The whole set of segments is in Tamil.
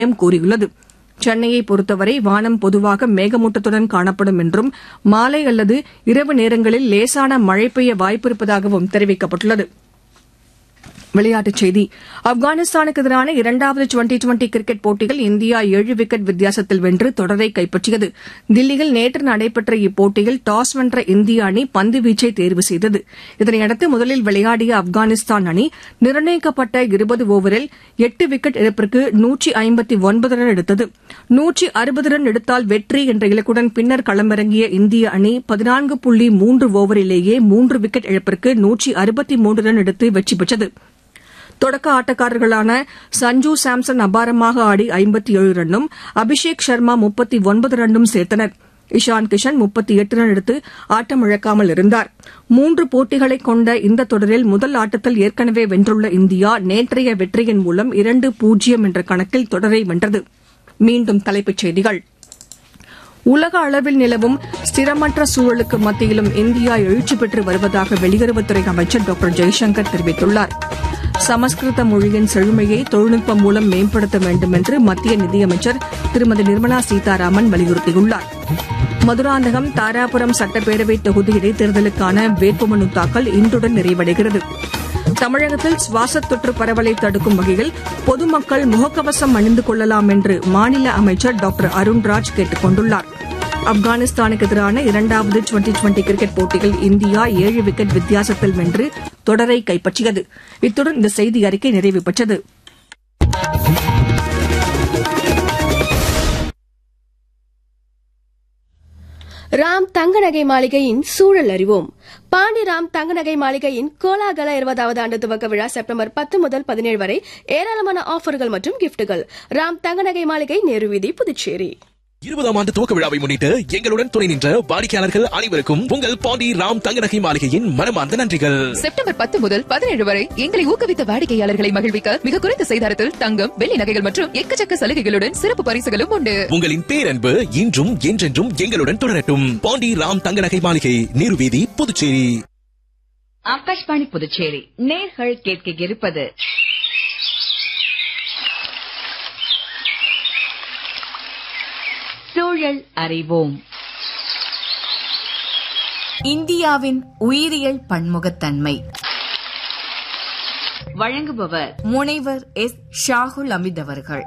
மையம் கூறியுள்ளது சென்னையை பொறுத்தவரை வானம் பொதுவாக மேகமூட்டத்துடன் காணப்படும் என்றும் மாலை அல்லது இரவு நேரங்களில் லேசான மழை பெய்ய வாய்ப்பிருப்பதாகவும் தெரிவிக்கப்பட்டுள்ளது விளையாட்டுச் செய்தி ஆப்கானிஸ்தானுக்கு எதிரான இரண்டாவது டுவெண்டி டுவெண்டி கிரிக்கெட் போட்டியில் இந்தியா ஏழு விக்கெட் வித்தியாசத்தில் வென்று தொடரை கைப்பற்றியது தில்லியில் நேற்று நடைபெற்ற இப்போட்டியில் டாஸ் வென்ற இந்திய அணி பந்து வீச்சை தேர்வு செய்தது இதனையடுத்து முதலில் விளையாடிய ஆப்கானிஸ்தான் அணி நிர்ணயிக்கப்பட்ட இருபது ஓவரில் எட்டு விக்கெட் இழப்பிற்கு நூற்றி ஐம்பத்தி ஒன்பது ரன் எடுத்தது நூற்றி அறுபது ரன் எடுத்தால் வெற்றி என்ற இலக்குடன் பின்னர் களமிறங்கிய இந்திய அணி பதினான்கு புள்ளி மூன்று ஓவரிலேயே மூன்று விக்கெட் இழப்பிற்கு நூற்றி அறுபத்தி மூன்று ரன் எடுத்து வெற்றி பெற்றது தொடக்க ஆட்டக்காரர்களான சஞ்சு சாம்சன் அபாரமாக ஆடி ஐம்பத்தி ஏழு ரன்னும் அபிஷேக் சர்மா முப்பத்தி ஒன்பது ரன்னும் சேர்த்தனர் இஷான் கிஷன் முப்பத்தி எட்டு ரன் எடுத்து ஆட்டமிழக்காமல் இருந்தார் மூன்று போட்டிகளை கொண்ட இந்த தொடரில் முதல் ஆட்டத்தில் ஏற்கனவே வென்றுள்ள இந்தியா நேற்றைய வெற்றியின் மூலம் இரண்டு பூஜ்ஜியம் என்ற கணக்கில் தொடரை வென்றது மீண்டும் தலைப்புச் செய்திகள் உலக அளவில் நிலவும் ஸ்திரமற்ற சூழலுக்கு மத்தியிலும் இந்தியா எழுச்சி பெற்று வருவதாக வெளியுறவுத்துறை அமைச்சர் டாக்டர் ஜெய்சங்கர் தெரிவித்துள்ளார் சமஸ்கிருத மொழியின் செழுமையை தொழில்நுட்பம் மூலம் மேம்படுத்த வேண்டும் என்று மத்திய நிதியமைச்சர் திருமதி நிர்மலா சீதாராமன் வலியுறுத்தியுள்ளார் மதுராந்தகம் தாராபுரம் சட்டப்பேரவை தொகுதி இடைத்தேர்தலுக்கான வேட்புமனு தாக்கல் இன்றுடன் நிறைவடைகிறது தமிழகத்தில் சுவாசத் தொற்று பரவலை தடுக்கும் வகையில் பொதுமக்கள் முகக்கவசம் அணிந்து கொள்ளலாம் என்று மாநில அமைச்சர் டாக்டர் அருண்ராஜ் கேட்டுக் கொண்டுள்ளார் ஆப்கானிஸ்தானுக்கு எதிரான இரண்டாவது டுவெண்டி டுவெண்டி கிரிக்கெட் போட்டியில் இந்தியா ஏழு விக்கெட் வித்தியாசத்தில் வென்று தொடரை கைப்பற்றியது இத்துடன் இந்த செய்தி அறிக்கை நிறைவு பெற்றது ராம் தங்கநகை மாளிகையின் சூழல் அறிவோம் பாண்டி ராம் தங்கநகை மாளிகையின் கோலாகல இருபதாவது ஆண்டு துவக்க விழா செப்டம்பர் பத்து முதல் பதினேழு வரை ஏராளமான ஆஃபர்கள் மற்றும் கிஃப்ட்டுகள் ராம் தங்கநகை மாளிகை நேரு வீதி புதுச்சேரி இருபதாம் ஆண்டு துவக்க விழாவை முன்னிட்டு எங்களுடன் துணை நின்ற வாடிக்கையாளர்கள் அனைவருக்கும் உங்கள் பாண்டி ராம் தங்கநகை மாளிகையின் மனமார்ந்த நன்றிகள் செப்டம்பர் பத்து முதல் பதினேழு வரை எங்களை ஊக்குவித்த வாடிக்கையாளர்களை மகிழ்விக்க மிக குறைந்த செய்தாரத்தில் தங்கம் வெள்ளி நகைகள் மற்றும் எக்கச்சக்க சலுகைகளுடன் சிறப்பு பரிசுகளும் உண்டு உங்களின் பேரன்பு இன்றும் என்றென்றும் எங்களுடன் தொடரட்டும் பாண்டி ராம் தங்கநகை மாளிகை நீர்வீதி புதுச்சேரி ஆகாஷ்வாணி புதுச்சேரி நேர்கள் கேட்க இருப்பது சூழல் அறிவோம் இந்தியாவின் உயிரியல் பன்முகத்தன்மை வழங்குபவர் முனைவர் எஸ் ஷாகுல் அமித் அவர்கள்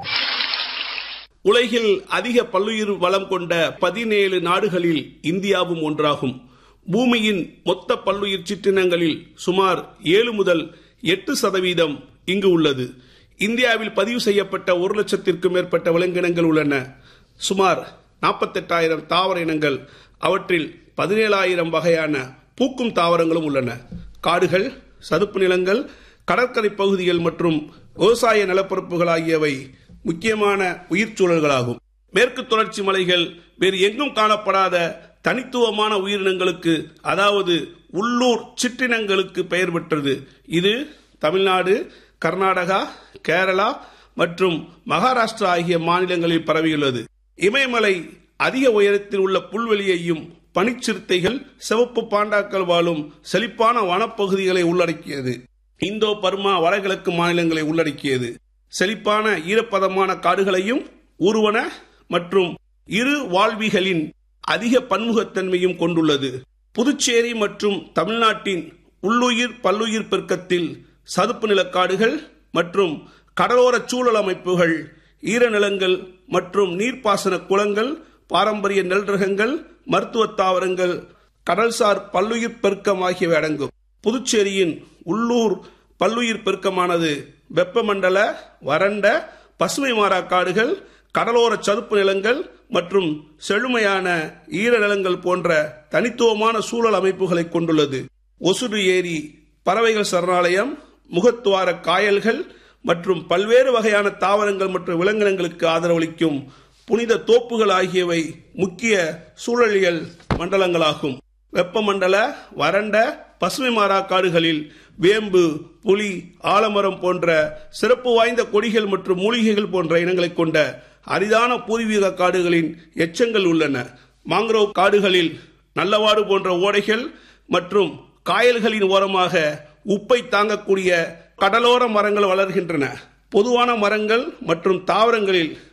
உலகில் அதிக பல்லுயிர் வளம் கொண்ட பதினேழு நாடுகளில் இந்தியாவும் ஒன்றாகும் பூமியின் மொத்த பல்லுயிர் சிற்றினங்களில் சுமார் ஏழு முதல் எட்டு சதவீதம் இங்கு உள்ளது இந்தியாவில் பதிவு செய்யப்பட்ட ஒரு லட்சத்திற்கும் மேற்பட்ட விலங்கினங்கள் உள்ளன சுமார் நாற்பத்தெட்டாயிரம் தாவர இனங்கள் அவற்றில் பதினேழாயிரம் வகையான பூக்கும் தாவரங்களும் உள்ளன காடுகள் சதுப்பு நிலங்கள் கடற்கரை பகுதிகள் மற்றும் விவசாய நிலப்பரப்புகள் ஆகியவை முக்கியமான உயிர் சூழல்களாகும் மேற்கு தொடர்ச்சி மலைகள் வேறு எங்கும் காணப்படாத தனித்துவமான உயிரினங்களுக்கு அதாவது உள்ளூர் சிற்றினங்களுக்கு பெயர் பெற்றது இது தமிழ்நாடு கர்நாடகா கேரளா மற்றும் மகாராஷ்டிரா ஆகிய மாநிலங்களில் பரவியுள்ளது இமயமலை அதிக உயரத்தில் உள்ள புல்வெளியையும் பனிச்சிறுத்தைகள் சிவப்பு பாண்டாக்கள் வாழும் செழிப்பான வனப்பகுதிகளை உள்ளடக்கியது இந்தோ பர்மா வடகிழக்கு மாநிலங்களை உள்ளடக்கியது செழிப்பான ஈரப்பதமான காடுகளையும் ஊர்வன மற்றும் இரு வாழ்விகளின் அதிக பன்முகத்தன்மையும் கொண்டுள்ளது புதுச்சேரி மற்றும் தமிழ்நாட்டின் உள்ளுயிர் பல்லுயிர் பெருக்கத்தில் சதுப்பு நிலக்காடுகள் மற்றும் கடலோர சூழல் அமைப்புகள் ஈரநிலங்கள் மற்றும் நீர்ப்பாசன குளங்கள் பாரம்பரிய நெல் ரகங்கள் மருத்துவ தாவரங்கள் கடல்சார் பல்லுயிர் பெருக்கம் ஆகியவை அடங்கும் புதுச்சேரியின் உள்ளூர் பல்லுயிர் பெருக்கமானது வெப்பமண்டல வறண்ட பசுமை மாறா காடுகள் கடலோர சதுப்பு நிலங்கள் மற்றும் செழுமையான ஈர நிலங்கள் போன்ற தனித்துவமான சூழல் அமைப்புகளை கொண்டுள்ளது ஒசுடு ஏரி பறவைகள் சரணாலயம் முகத்துவார காயல்கள் மற்றும் பல்வேறு வகையான தாவரங்கள் மற்றும் விலங்கினங்களுக்கு ஆதரவளிக்கும் புனித தோப்புகள் ஆகியவை முக்கிய சூழலியல் மண்டலங்களாகும் வெப்பமண்டல வறண்ட பசுமை மாறா காடுகளில் வேம்பு புலி ஆலமரம் போன்ற சிறப்பு வாய்ந்த கொடிகள் மற்றும் மூலிகைகள் போன்ற இனங்களை கொண்ட அரிதான பூர்வீக காடுகளின் எச்சங்கள் உள்ளன மாங்க்ரோவ் காடுகளில் நல்லவாடு போன்ற ஓடைகள் மற்றும் காயல்களின் ஓரமாக உப்பை தாங்கக்கூடிய கடலோர மரங்கள் வளர்கின்றன பொதுவான மரங்கள் மற்றும் தாவரங்களில்